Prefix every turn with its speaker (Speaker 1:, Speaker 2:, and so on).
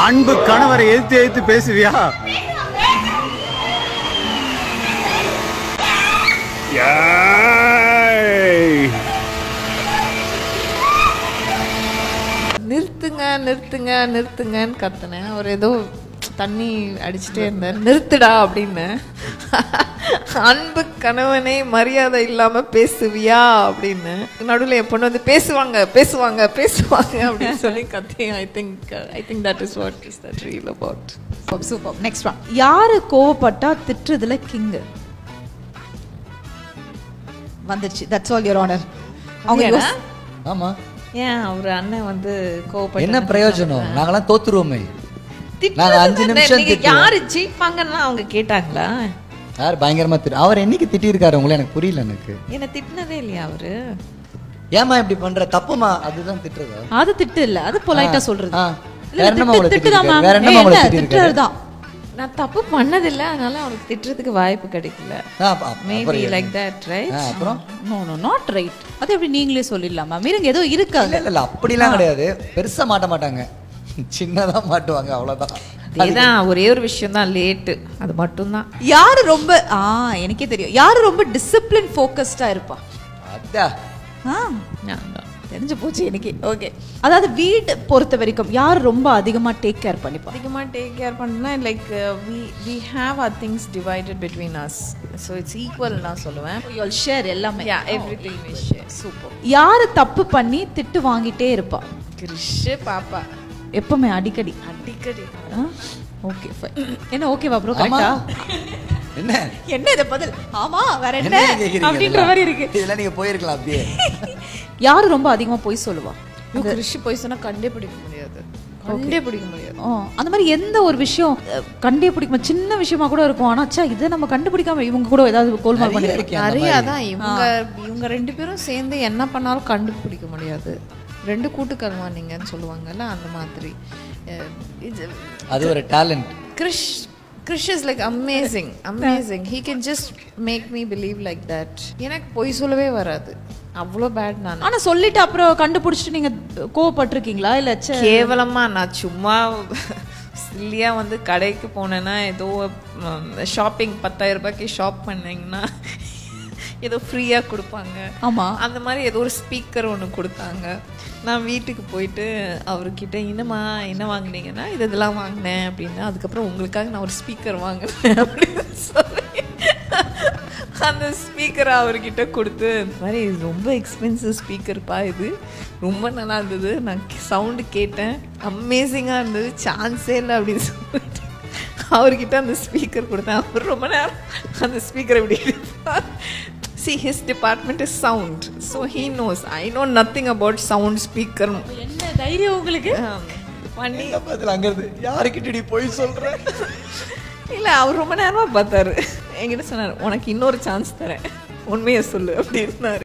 Speaker 1: அன்பு கணவரை எதிர்த்து எதிர்த்து பேசுவியா
Speaker 2: நிறுத்துங்க நிறுத்துங்க நிறுத்துங்கன்னு கத்துனேன் அவர் ஏதோ தண்ணி அடிச்சுட்டே இருந்தார் நிறுத்துடா அப்படின்னு அன்பு கணவனே மரியாதை இல்லாம பேசுவியா அப்படின்னு நடுவில் என் பொண்ணு வந்து பேசுவாங்க பேசுவாங்க பேசுவாங்க அப்படின்னு சொல்லி கத்தி I think I think that is what is that reel about
Speaker 3: super next one யாரு கோவப்பட்டா திட்டுறதுல கிங்கு வந்துருச்சு தட்ஸ் ஆல் யுவர் ஆனர் அவங்க
Speaker 2: ஏன்னா?
Speaker 3: யோசி-
Speaker 4: ஆமா
Speaker 2: ஏன் அவர் அண்ணன் வந்து கோவப்பட்டு
Speaker 4: என்ன பிரயோஜனம் நாங்கெல்லாம் தோத்துருவோமே
Speaker 2: திட்டுறது
Speaker 4: நாங்க அஞ்சு
Speaker 2: தானே.
Speaker 4: நிமிஷம்
Speaker 2: நீங்க
Speaker 4: திட்டுவோம்.
Speaker 2: யாரு ஜெயிப்பாங்கன்னா அவங்க கேட்டாங்களா
Speaker 4: யார் பயங்கரமா திரு அவர் என்னைக்கு திட்டியிருக்காரு உங்களை எனக்கு புரியல எனக்கு
Speaker 2: என்ன திட்டினதே இல்லையா அவரு
Speaker 4: ஏமா இப்படி பண்ற தப்புமா அதுதான் திட்டுறதா
Speaker 3: அது திட்டு இல்ல அது பொலைட்டா சொல்றது
Speaker 4: ஆ.
Speaker 3: இல்ல,
Speaker 4: வேற என்னம்மா
Speaker 3: திட்டு-
Speaker 4: உங்களை
Speaker 3: திட்டுதான்
Speaker 4: திட்டிருக்காரு?
Speaker 3: ma'am.
Speaker 4: வேற என்னம்மா
Speaker 3: ஏய்,
Speaker 4: உங்களை
Speaker 3: இல்ல,
Speaker 4: திட்டிருக்காரு?
Speaker 3: திட்டுறதுதான்
Speaker 2: நான் தப்பு பண்ணதில்ல அதனால அவனுக்கு திட்டுறதுக்கு வாய்ப்பு கிடைக்கல
Speaker 4: ஆ, அப்ப- அப்ப-
Speaker 2: மேபி
Speaker 4: அப்புறம்
Speaker 2: லைக் தட் ரைட்
Speaker 4: ஆ, அப்புறம்
Speaker 3: நோ நோ நாட் ரைட் அது எப்படி நீங்களே சொல்லிடலாமா மீருங்க ஏதோ இருக்காங்க
Speaker 4: இல்ல இல்ல அப்படிலாம் கிடையாது பெருசா மாட்ட மாட்டாங்க சின்னதா மாட்டுவாங்க அவ்வளவுதான்
Speaker 2: இதுதான் ஒரே ஒரு விஷயம் தான் லேட்டு அது மட்டும்தான்
Speaker 3: யாரு ரொம்ப ஆ எனக்கே தெரியும் யாரு ரொம்ப டிசிப்ளின் ஃபோக்கஸ்டா இருப்பா
Speaker 4: அதான்
Speaker 3: ஆ
Speaker 2: நான் தான்.
Speaker 3: தெரிஞ்சு போச்சு எனக்கு ஓகே அதாவது வீடு பொறுத்த வரைக்கும் யார் ரொம்ப அதிகமா டேக் கேர் பண்ணிப்பா
Speaker 2: அதிகமா டேக் கேர் பண்ணா like we we have our things divided between us so it's equal நான் சொல்லுவேன்
Speaker 3: யூ ஷேர் எல்லாமே
Speaker 2: yeah everything we share super
Speaker 3: யாரு தப்பு பண்ணி திட்டு வாங்கிட்டே இருப்பா
Speaker 2: கிரிஷ் பாப்பா
Speaker 3: எப்பவுமே அடிக்கடி
Speaker 2: அடிக்கடி
Speaker 3: ஓகே என்ன ஓகேவா ப்ரோ
Speaker 4: ஆமா.
Speaker 3: கரெக்டா
Speaker 4: என்ன
Speaker 3: என்ன இத பதில் ஆமா வேற என்ன
Speaker 4: என்ன கேக்குறீங்க
Speaker 3: அப்படின்ற
Speaker 4: இதெல்லாம்?
Speaker 3: மாதிரி இருக்கு
Speaker 4: இதெல்லாம் நீங்க போயிருக்கலாம் அப்படியே
Speaker 3: யாரு ரொம்ப அதிகமா போய் சொல்லுவா
Speaker 2: கிரிஷ் போய் சொன்னா கண்டே பிடிக்க முடியாது கண்டே பிடிக்க முடியாது
Speaker 3: ஆ, அந்த மாதிரி எந்த ஒரு விஷயம் அஹ், கண்டே பிடிக்குமா சின்ன விஷயமா கூட இருக்கும் ஆனா ச்சே இதை நம்ம கண்டுபிடிக்காம இவங்க கூட ஏதாவது கோல்மால்
Speaker 4: நிறைய
Speaker 3: பண்ணி
Speaker 4: இருக்கு அந்த
Speaker 2: நிறைய
Speaker 4: மாதிரி.
Speaker 2: அதான் இவங்க இவங்க ரெண்டு பேரும் சேர்ந்து என்ன பண்ணாலும் கண்டுபிடிக்க முடியாது ரெண்டு கூட்டுக்கல்வா நீங்கன்னு சொல்லுவாங்கல்ல அந்த மாதிரி அஹ் இது
Speaker 4: அது ஒரு talent
Speaker 2: Krish Krish is like amazing amazing he can just make me believe like that எனக்கு பொய் சொல்லவே வராது அவ்வளோ பேட் நான்
Speaker 3: ஆனா சொல்லிட்டு அப்புறம் கண்டுபிடிச்சிட்டு நீங்க கோவப்பட்டிருக்கீங்களா இல்ல ச்சே
Speaker 2: கேவலமா நான் சும்மா சில்லியா வந்து கடைக்கு போனேன்னா ஏதோ ஷாப்பிங் பத்தாயிரம் ரூபாய்க்கு ஷாப் பண்ணீங்கன்னா ஏதோ ஃப்ரீயா கொடுப்பாங்க
Speaker 3: ஆமா
Speaker 2: அந்த மாதிரி ஏதோ ஒரு ஸ்பீக்கர் ஒன்று கொடுத்தாங்க நான் வீட்டுக்கு போயிட்டு அவர்கிட்ட என்னம்மா என்ன வாங்குனீங்கன்னா இது இதெல்லாம் வாங்கினேன் அப்படின்னு அதுக்கப்புறம் உங்களுக்காக நான் ஒரு ஸ்பீக்கர் வாங்கினேன் அப்படின்னு சொல்லி அந்த ஸ்பீக்கரை அவர்கிட்ட கொடுத்து இந்த மாதிரி இது ரொம்ப எக்ஸ்பென்சிவ் ஸ்பீக்கர்ப்பா இது ரொம்ப நல்லா இருந்தது நான் சவுண்டு கேட்டேன் அமேசிங்காக இருந்தது சான்ஸே இல்லை அப்படின்னு சொல்லிட்டு அவர்கிட்ட அந்த ஸ்பீக்கர் கொடுத்தேன் அவர் ரொம்ப நேரம் அந்த ஸ்பீக்கரை இப்படி see his department is sound so he knows I know nothing about sound speaker
Speaker 3: என்ன தைரியம் உங்களுக்கு
Speaker 2: பண்ணி
Speaker 4: பதில் அங்க இருந்து யாருக்கிட்ட நீ போய் சொல்ற
Speaker 2: இல்லை அவர் ரொம்ப நேரமாக பார்த்தாரு என்கிட்ட சொன்னார் உனக்கு இன்னொரு சான்ஸ் தரேன் உண்மையை சொல்லு அப்படி இருந்தார்